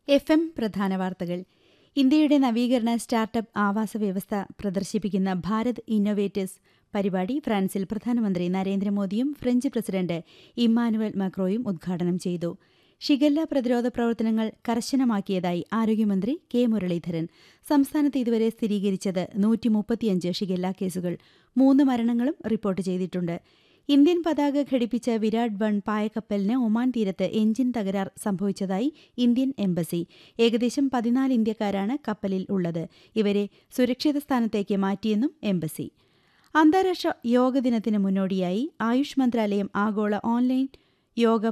F M പ്രധാന വാർത്തകൾ ഇന്ത്യയുടെ നവീകരണ സ്റ്റാർട്ടപ്പ് ആവാസ വ്യവസ്ഥ പ്രദർശിപ്പിക്കുന്ന ഭാരത് ഇന്നൊവേറ്റേഴ്സ് പരിപാടി ഫ്രാൻസിൽ പ്രധാനമന്ത്രി നരേന്ദ്രമോദിയും ഫ്രഞ്ച് പ്രസിഡന്റ് ഇമ്മാനുവൽ മക്രോയും ഉദ്ഘാടനം ചെയ്തു ഷിഗല്ല പ്രതിരോധ പ്രവർത്തനങ്ങൾ കർശനമാക്കിയതായി ആരോഗ്യമന്ത്രി കെ മുരളീധരൻ സംസ്ഥാനത്ത് ഇതുവരെ സ്ഥിരീകരിച്ചത് നൂറ്റിമുപ്പത്തിയഞ്ച് ഷിഗല്ല കേസുകൾ മൂന്ന് മരണങ്ങളും റിപ്പോർട്ട് ചെയ്തിട്ടുണ്ട് ഇന്ത്യൻ പതാക ഘടിപ്പിച്ച വിരാട് വൺ പായക്കപ്പലിന് ഒമാൻ തീരത്ത് എഞ്ചിൻ തകരാർ സംഭവിച്ചതായി ഇന്ത്യൻ എംബസി ഏകദേശം പതിനാല് ഇന്ത്യക്കാരാണ് കപ്പലിൽ ഉള്ളത് ഇവരെ സുരക്ഷിത സ്ഥാനത്തേക്ക് മാറ്റിയെന്നും എംബസി അന്താരാഷ്ട്ര യോഗ ദിനത്തിന് മുന്നോടിയായി ആയുഷ് മന്ത്രാലയം ആഗോള ഓൺലൈൻ യോഗ